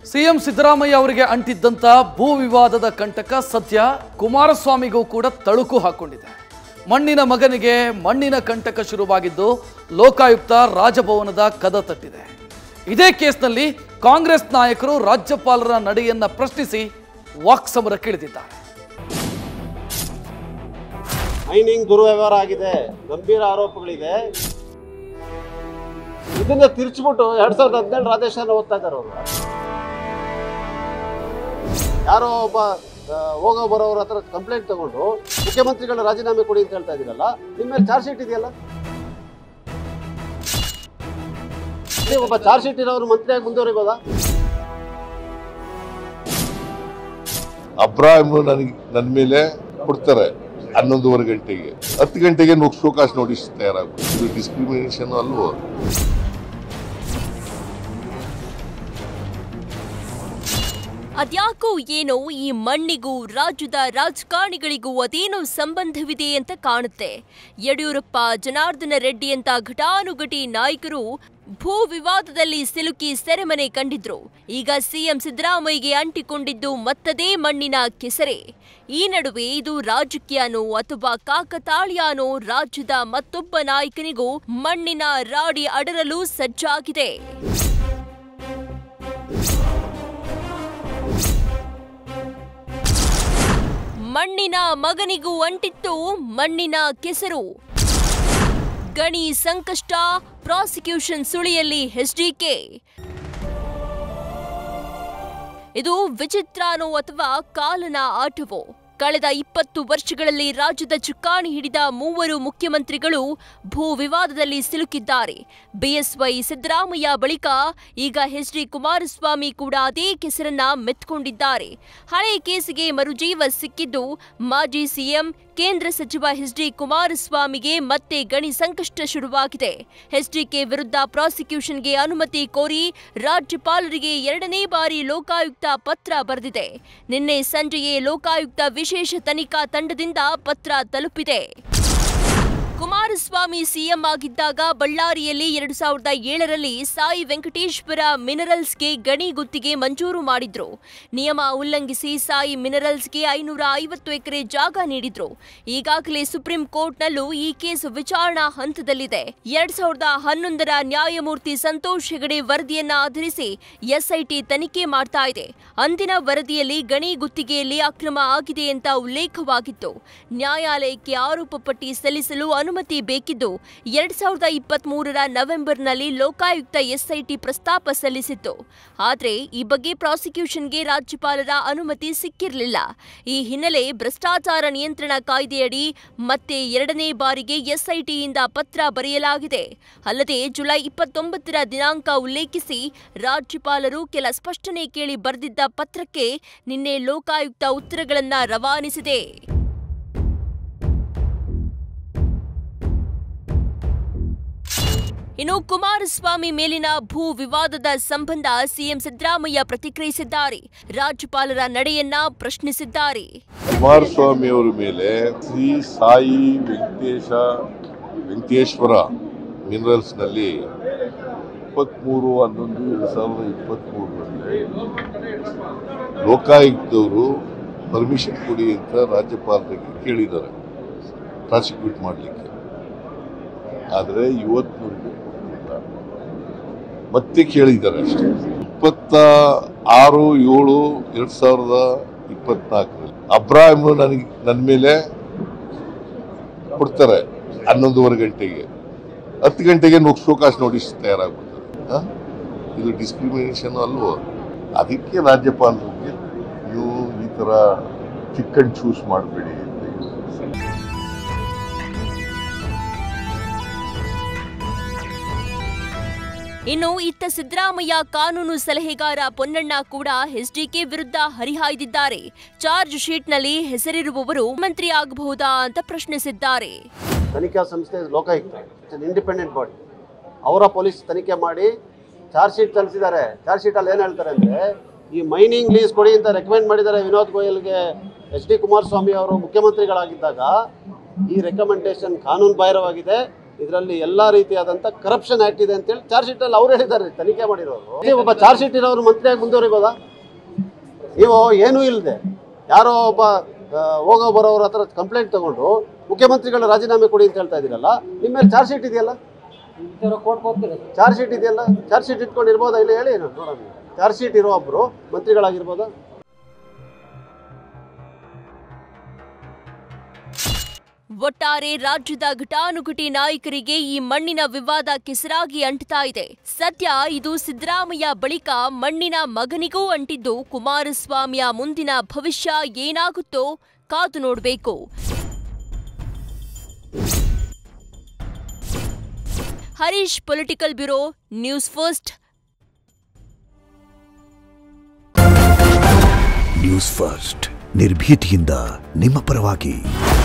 CM Siddaramaiah ಅವರಿಗೆ ಅಂಟಿದ್ದಂಥ ಭೂ ವಿವಾದದ ಕಂಟಕ ಸದ್ಯ ಕುಮಾರಸ್ವಾಮಿಗೂ ಕೂಡ ತಳುಕು ಹಾಕೊಂಡಿದೆ ಮಣ್ಣಿನ ಮಗನಿಗೆ ಮಣ್ಣಿನ ಕಂಟಕ ಶುರುವಾಗಿದ್ದು ಲೋಕಾಯುಕ್ತ ರಾಜಭವನದ ಕದ ತಟ್ಟಿದೆ ಇದೇ ಕೇಸ್ನಲ್ಲಿ ಕಾಂಗ್ರೆಸ್ ನಾಯಕರು ರಾಜ್ಯಪಾಲರ ನಡೆಯನ್ನ ಪ್ರಶ್ನಿಸಿ ವಾಕ್ಸಮರಕ್ಕಿಳಿದಿದ್ದಾರೆ ಮೈನಿಂಗ್ ದುರ್ವ್ಯವಹಾರ ಆಗಿದೆ ಗಂಭೀರ ಆರೋಪಗಳಿದೆ ಇದನ್ನ ತಿರ್ಚ್ಬಿಟ್ಟು ಎರಡ್ ಸಾವಿರದ ಹದಿನೇಳರ ಆದೇಶನ ಓದ್ತಾ ಇದ್ದಾರೆ ಅವರು ಯಾರೋ ಒಬ್ಬ ಆ, ಹೋಗೋ ಬರೋವ್ರ ಹತ್ರ ಕಂಪ್ಲೇಂಟ್ ತಗೊಂಡು ಮುಖ್ಯಮಂತ್ರಿಗಳ ರಾಜೀನಾಮೆ ಕೊಡಿ ಅಂತ ಹೇಳ್ತಾ ಇದೀರಲ್ಲ ನಿಮ್ಮ ಮೇಲೆ ಚಾರ್ಜ್ ಶೀಟ್ ಇದೆಯಲ್ಲ ನೀವು ಒಬ್ಬ ಚಾರ್ಜ್ ಶೀಟ್ ಇರೋರು ಮಂತ್ರಿಯಾಗಿ ಮುಂದುವರಿಬೋದಾ ಅಬ್ರಾಹಿಮ್ ನನಗೆ ನನ್ನ ಮೇಲೆ ಕೊಡ್ತಾರೆ ಹನ್ನೊಂದುವರೆ ಗಂಟೆಗೆ ಹತ್ತು ಗಂಟೆಗೆ ಶೋಕಾಸ್ ನೋಟಿಸ್ ತಯಾರಾಗುತ್ತೆ ಇದು ಡಿಸ್ಕ್ರಿಮಿನೇಷನ್ ಅಲ್ವೋ ಅದ್ಯಾಕೋ ಏನೋ ಈ ಮಣ್ಣಿಗೂ ರಾಜ್ಯದ ರಾಜಕಾರಣಿಗಳಿಗೂ ಅದೇನೋ ಸಂಬಂಧವಿದೆ ಅಂತ ಕಾಣುತ್ತೆ ಯಡಿಯೂರಪ್ಪ ಜನಾರ್ದನ ರೆಡ್ಡಿ ಅಂತ ಘಟಾನುಘಟಿ ನಾಯಕರು ಭೂ ವಿವಾದದಲ್ಲಿ ಸಿಲುಕಿ ಸೆರೆಮನೆ ಕಂಡಿದ್ರು ಈಗ ಸಿಎಂ ಸಿದ್ದರಾಮಯ್ಯಗೆ ಅಂಟಿಕೊಂಡಿದ್ದು ಮತ್ತದೇ ಮಣ್ಣಿನ ಕೆಸರೆ ಈ ನಡುವೆ ಇದು ರಾಜಕೀಯನೋ ಅಥವಾ ಕಾಕತಾಳೀಯನೋ ರಾಜ್ಯದ ಮತ್ತೊಬ್ಬ ನಾಯಕನಿಗೂ ಮಣ್ಣಿನ ರಾಡಿ ಅಡರಲು ಸಜ್ಜಾಗಿದೆ ಮಣ್ಣಿನ ಮಗನಿಗೂ ಅಂಟಿತ್ತು ಮಣ್ಣಿನ ಕೆಸರು ಗಣಿ ಸಂಕಷ್ಟ ಪ್ರಾಸಿಕ್ಯೂಷನ್ ಸುಳಿಯಲ್ಲಿ ಎಚ್ಡಿಕೆ ಇದು ವಿಚಿತ್ರನೋ ಅಥವಾ ಕಾಲನ ಆಟವೋ ಕಳೆದ ಇಪ್ಪತ್ತು ವರ್ಷಗಳಲ್ಲಿ ರಾಜ್ಯದ ಚುಕ್ಕಾಣಿ ಹಿಡಿದ ಮೂವರು ಮುಖ್ಯಮಂತ್ರಿಗಳು ಭೂ ವಿವಾದದಲ್ಲಿ ಸಿಲುಕಿದ್ದಾರೆ ಬಿಎಸ್ವೈ ಸಿದ್ದರಾಮಯ್ಯ ಬಳಿಕ ಈಗ ಎಚ್ ಡಿ ಕುಮಾರಸ್ವಾಮಿ ಕೂಡ ಅದೇ ಕೆಸರನ್ನ ಮೆತ್ಕೊಂಡಿದ್ದಾರೆ ಹಳೆ ಕೇಸಿಗೆ ಮರುಜೀವ ಸಿಕ್ಕಿದ್ದು ಮಾಜಿ ಸಿಎಂ ಕೇಂದ್ರ ಸಚಿವ ಎಚ್ ಡಿ ಕುಮಾರಸ್ವಾಮಿಗೆ ಮತ್ತೆ ಗಣಿ ಸಂಕಷ್ಟ ಶುರುವಾಗಿದೆ ಎಚ್ಡಿಕೆ ವಿರುದ್ಧ ಪ್ರಾಸಿಕ್ಯೂಷನ್ಗೆ ಅನುಮತಿ ಕೋರಿ ರಾಜ್ಯಪಾಲರಿಗೆ ಎರಡನೇ ಬಾರಿ ಲೋಕಾಯುಕ್ತ ಪತ್ರ ಬರೆದಿದೆ ನಿನ್ನೆ ಸಂಜೆಯೇ ಲೋಕಾಯುಕ್ತ ವಿಶೇಷ ತನಿಖಾ ತಂಡದಿಂದ ಪತ್ರ ತಲುಪಿದೆ ಕುಮಾರಸ್ವಾಮಿ ಸಿಎಂ ಆಗಿದ್ದಾಗ ಬಳ್ಳಾರಿಯಲ್ಲಿ ಎರಡು ಸಾವಿರದ ಏಳರಲ್ಲಿ ಸಾಯಿ ವೆಂಕಟೇಶ್ವರ ಮಿನರಲ್ಸ್ಗೆ ಗಣಿ ಗುತ್ತಿಗೆ ಮಂಜೂರು ಮಾಡಿದ್ರು ನಿಯಮ ಉಲ್ಲಂಘಿಸಿ ಸಾಯಿ ಮಿನರಲ್ಸ್ಗೆ ಐನೂರ ಐವತ್ತು ಎಕರೆ ಜಾಗ ನೀಡಿದ್ರು ಈಗಾಗಲೇ ಸುಪ್ರೀಂ ಕೋರ್ಟ್ನಲ್ಲೂ ಈ ಕೇಸ್ ವಿಚಾರಣಾ ಹಂತದಲ್ಲಿದೆ ಎರಡ್ ಸಾವಿರದ ಹನ್ನೊಂದರ ನ್ಯಾಯಮೂರ್ತಿ ಸಂತೋಷ್ ಹೆಗಡೆ ವರದಿಯನ್ನ ಆಧರಿಸಿ ಎಸ್ಐಟಿ ತನಿಖೆ ಮಾಡ್ತಾ ಇದೆ ಅಂದಿನ ವರದಿಯಲ್ಲಿ ಗಣಿ ಗುತ್ತಿಗೆಯಲ್ಲಿ ಅಕ್ರಮ ಆಗಿದೆ ಅಂತ ಉಲ್ಲೇಖವಾಗಿತ್ತು ನ್ಯಾಯಾಲಯಕ್ಕೆ ಆರೋಪ ಪಟ್ಟಿ ಸಲ್ಲಿಸಲು ಅನುಮತಿ ಬೇಕಿದ್ದು ಎರಡ್ ಸಾವಿರದ ಇಪ್ಪತ್ತ್ ಮೂರರ ನವೆಂಬರ್ನಲ್ಲಿ ಲೋಕಾಯುಕ್ತ ಎಸ್ಐಟಿ ಪ್ರಸ್ತಾಪ ಸಲ್ಲಿಸಿತ್ತು ಆದರೆ ಈ ಬಗ್ಗೆ ಪ್ರಾಸಿಕ್ಯೂಷನ್ಗೆ ರಾಜ್ಯಪಾಲರ ಅನುಮತಿ ಸಿಕ್ಕಿರಲಿಲ್ಲ ಈ ಹಿನ್ನೆಲೆ ಭ್ರಷ್ಟಾಚಾರ ನಿಯಂತ್ರಣ ಕಾಯ್ದೆಯಡಿ ಮತ್ತೆ ಎರಡನೇ ಬಾರಿಗೆ ಎಸ್ಐಟಿಯಿಂದ ಪತ್ರ ಬರೆಯಲಾಗಿದೆ ಅಲ್ಲದೆ ಜುಲೈ ಇಪ್ಪತ್ತೊಂಬತ್ತರ ದಿನಾಂಕ ಉಲ್ಲೇಖಿಸಿ ರಾಜ್ಯಪಾಲರು ಕೆಲ ಸ್ಪಷ್ಟನೆ ಕೇಳಿ ಬರೆದಿದ್ದ ಪತ್ರಕ್ಕೆ ನಿನ್ನೆ ಲೋಕಾಯುಕ್ತ ಉತ್ತರಗಳನ್ನ ರವಾನಿಸಿದೆ ಇನ್ನು ಕುಮಾರಸ್ವಾಮಿ ಮೇಲಿನ ಭೂ ವಿವಾದದ ಸಂಬಂಧ ಸಿಎಂ ಸಿದ್ದರಾಮಯ್ಯ ಪ್ರತಿಕ್ರಿಯಿಸಿದ್ದಾರೆ ರಾಜ್ಯಪಾಲರ ನಡೆಯನ್ನ ಪ್ರಶ್ನಿಸಿದ್ದಾರೆ ಕುಮಾರಸ್ವಾಮಿ ಅವರ ಮೇಲೆ ಶ್ರೀ ಸಾಯಿ ವೆಂಕಟೇಶ ವೆಂಕಟೇಶ್ವರ ಮಿನರಲ್ಸ್ನಲ್ಲಿ ಇಪ್ಪತ್ತ್ಮೂರು ಹನ್ನೊಂದು ಎರಡು ಸಾವಿರದ ಇಪ್ಪತ್ತ್ಮೂರರಲ್ಲಿ ಲೋಕಾಯುಕ್ತವರು ಪರ್ಮಿಷನ್ ಕೊಡಿ ಅಂತ ರಾಜ್ಯಪಾಲರಿಗೆ ಕೇಳಿದ್ದಾರೆ ಪ್ರಾಸಿಕ್ಯೂಟ್ ಮಾಡಲಿಕ್ಕೆ ಆದರೆ ಇವತ್ತಿನವರೆಗೂ ಕೊಟ್ಟಿಲ್ಲ ಮತ್ತೆ ಕೇಳಿದ್ದಾರೆ ಅಷ್ಟೇ ಇಪ್ಪತ್ತ ಆರು ಏಳು ಎರಡು ಸಾವಿರದ ಇಪ್ಪತ್ನಾಲ್ಕರಲ್ಲಿ ಅಬ್ರಾಹಿಮ್ ನನಗೆ ನನ್ನ ಮೇಲೆ ಕೊಡ್ತಾರೆ ಹನ್ನೊಂದುವರೆ ಗಂಟೆಗೆ ಹತ್ತು ಗಂಟೆಗೆ ಶೋಕಾಸ್ ನೋಟಿಸ್ ತಯಾರಾಗ್ಬಿಡ್ತಾರೆ ಆ? ಇದು ಡಿಸ್ಕ್ರಿಮಿನೇಷನ್ ಅಲ್ವೋ ಅದಕ್ಕೆ ರಾಜ್ಯಪಾಲರಿಗೆ ನೀವು ಈ ಥರ ಚಿಕ್ಕನ್ ಚೂಸ್ ಮಾಡಬೇಡಿ ಅಂತ ಹೇಳಿ. ಇನ್ನು ಇತ್ತ ಸಿದ್ದರಾಮಯ್ಯ ಕಾನೂನು ಸಲಹೆಗಾರ ಪೊನ್ನಣ್ಣ ಕೂಡ ಎಸ್ಡಿಕೆ ವಿರುದ್ಧ ಹರಿಹಾಯ್ದಿದ್ದಾರೆ ಚಾರ್ಜ್ ಶೀಟ್ನಲ್ಲಿ ಹೆಸರಿರುವವರು ಮಂತ್ರಿ ಆಗಬಹುದಾ ಅಂತ ಪ್ರಶ್ನಿಸಿದ್ದಾರೆ ತನಿಖಾ ಸಂಸ್ಥೆ ಲೋಕಾಯುಕ್ತ ಇಂಡಿಪೆಂಡೆಂಟ್ ಬಾಡಿ ಅವರ ಪೊಲೀಸ್ ತನಿಖೆ ಮಾಡಿ ಚಾರ್ಜ್ ಶೀಟ್ ಸಲ್ಲಿಸಿದ್ದಾರೆ ಚಾರ್ಜ್ ಶೀಟಲ್ಲಿ ಏನು ಹೇಳ್ತಾರೆ ಅಂದರೆ ಈ ಮೈನಿಂಗ್ ಲೀಸ್ ಕೊಡಿ ಅಂತ ರೆಕಮೆಂಡ್ ಮಾಡಿದ್ದಾರೆ ವಿನೋದ್ ಗೋಯಲ್ಗೆ ಎಚ್ ಡಿ ಕುಮಾರಸ್ವಾಮಿ ಅವರು ಮುಖ್ಯಮಂತ್ರಿಗಳಾಗಿದ್ದಾಗ ಈ ರೆಕಮೆಂಡೇಶನ್ ಕಾನೂನು ಬಾಹಿರವಾಗಿದೆ ಇದರಲ್ಲಿ ಎಲ್ಲ ರೀತಿಯಾದಂಥ ಕರಪ್ಷನ್ ಆಕ್ಟ್ ಇದೆ ಅಂತೇಳಿ ಚಾರ್ಜ್ ಶೀಟಲ್ಲಿ ಅವ್ರು ಹೇಳಿದ್ದಾರೆ ತನಿಖೆ ಮಾಡಿರೋರು ನೀವು ಒಬ್ಬ ಚಾರ್ಜ್ ಶೀಟ್ ಇರೋರು ಮಂತ್ರಿಯಾಗಿ ಮುಂದುವರಿಬೋದಾ ನೀವು ಏನೂ ಇಲ್ಲದೆ ಯಾರೋ ಒಬ್ಬ ಆ, ಹೋಗೋ ಬರೋವ್ರ ಹತ್ರ ಕಂಪ್ಲೇಂಟ್ ತಗೊಂಡು ಮುಖ್ಯಮಂತ್ರಿಗಳ ರಾಜೀನಾಮೆ ಕೊಡಿ ಅಂತ ಹೇಳ್ತಾ ಇದ್ದೀರಲ್ಲ ನಿಮ್ಮ ಮೇಲೆ ಚಾರ್ಜ್ ಶೀಟ್ ಇದೆಯಲ್ಲ ಚಾರ್ಜ್ ಶೀಟ್ ಇದೆಯಲ್ಲ ಚಾರ್ಜ್ ಶೀಟ್ ಇಟ್ಕೊಂಡು ಇರ್ಬೋದಾ ಇಲ್ಲ ಹೇಳಿ ನೋಡೋಣ ಚಾರ್ಜ್ ಶೀಟ್ ಇರೋ ಒಬ್ರು ಮಂತ್ರಿಗಳಾಗಿರ್ಬೋದಾ ಒಟ್ಟಾರೆ ರಾಜ್ಯದ ಘಟಾನುಘಟಿ ನಾಯಕರಿಗೆ ಈ ಮಣ್ಣಿನ ವಿವಾದ ಕೆಸರಾಗಿ ಅಂಟ್ತಾ ಇದೆ ಸದ್ಯ ಇದು ಸಿದ್ದರಾಮಯ್ಯ ಬಳಿಕ ಮಣ್ಣಿನ ಮಗನಿಗೂ ಅಂಟಿದ್ದು ಕುಮಾರಸ್ವಾಮಿಯ ಮುಂದಿನ ಭವಿಷ್ಯ ಏನಾಗುತ್ತೋ ಕಾದು ನೋಡಬೇಕು Harish political bureau news first news first ನಿರ್ಭೀತಿಯಿಂದ ನಿಮ್ಮ ಪರವಾಗಿ